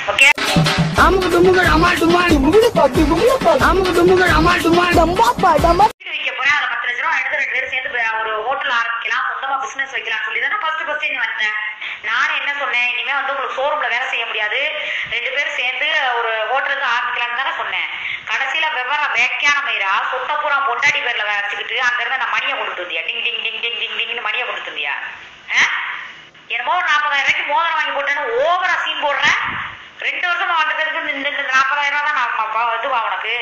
Okay அமுக்கு டுமுகள் அமால் டுமால் அமுக்கு டுமுகள் அமால் டுமால் வீடு வைக்க போறேன் அதுல பத்து லட்ச ரூபா எடுத்து ரெண்டு பேரும் சேர்ந்து ப- ஒரு ஹோட்டல் ஆரம்பிக்கலாம் சொந்தமா பிசினஸ் வைக்கலாம் சொல்லி தானே ஃபர்ஸ்ட் ஃபர்ஸ்ட் நீ வந்தேன் நானும் என்ன சொன்னேன் இனிமே வந்து உங்களுக்கு ஷோரூம்ல வேலை செய்ய முடியாது ரெண்டு பேரும் சேர்ந்து ஒரு ஹோட்டலுக்கு ஆரம்பிக்கலாம்னு தானே சொன்னேன் கடைசியில விவரம் வேக்கையான மயிரா சொத்த பூரா பொண்டாடி பேர்ல வச்சுக்கிட்டு அங்க இருந்து நான் மணியை கொடுத்து வந்தியா டிங் டிங் டிங் டிங் டிங் டிங்னு மணியை கொடுத்து வந்தியா ஆ? என்னமோ ஒரு நாற்பதாயிரம் ரூபாய்க்கு மோதிரம் வாங்கி போட்டேன்னு ஓவரா சீன் போடுறேன் ரெண்டு வருஷமா வாழ்ந்ததுக்கு இந்த இந்த நாற்பதாயிரம் ரூபா தான் நான் ம- ம- இதுவா உனக்கு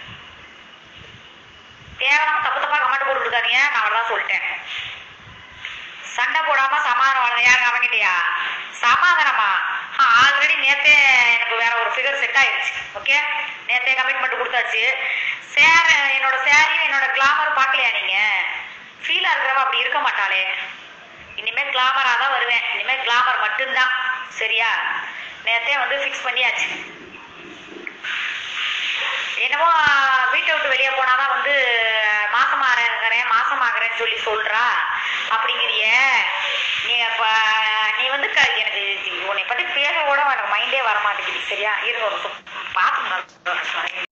தேவையில்லாம தப்பு தப்பா கமெண்ட் போட்டு இருக்காதீங்க நான் அவ்வளவுதான் சொல்லிட்டேன் சண்டை போடாம சமாதானம் வாழ்ந்த யாரு அவங்கிட்டயா சமாதானமா ஆல்ரெடி நேத்தே எனக்கு வேற ஒரு ஃபிகர் செட் ஆயிடுச்சு ஓகே நேத்தே கமிட்மெண்ட் கொடுத்தாச்சு சேர என்னோட சேரையும் என்னோட கிளாமர் பார்க்கலையா நீங்க ஃபீலா இருக்கிறவ அப்படி இருக்க மாட்டாளே இனிமே கிளாமரா தான் வருவேன் இனிமே கிளாமர் மட்டும்தான் சரியா நேத்தே வந்து ஃபிக்ஸ் பண்ணியாச்சு என்னமோ வீட்டை விட்டு வெளியே போனாதான் வந்து மாசமாகிறேன் மாசமாகறேன்னு சொல்லி சொல்றா அப்படிங்கிறிய நீ அப்ப நீ வந்து க- எனக்கு உன்னை பத்தி பேச கூட எனக்கு மைண்டே வர மாட்டேங்குது சரியா இருங்க ஒரு நிமிஷம் பார்த்து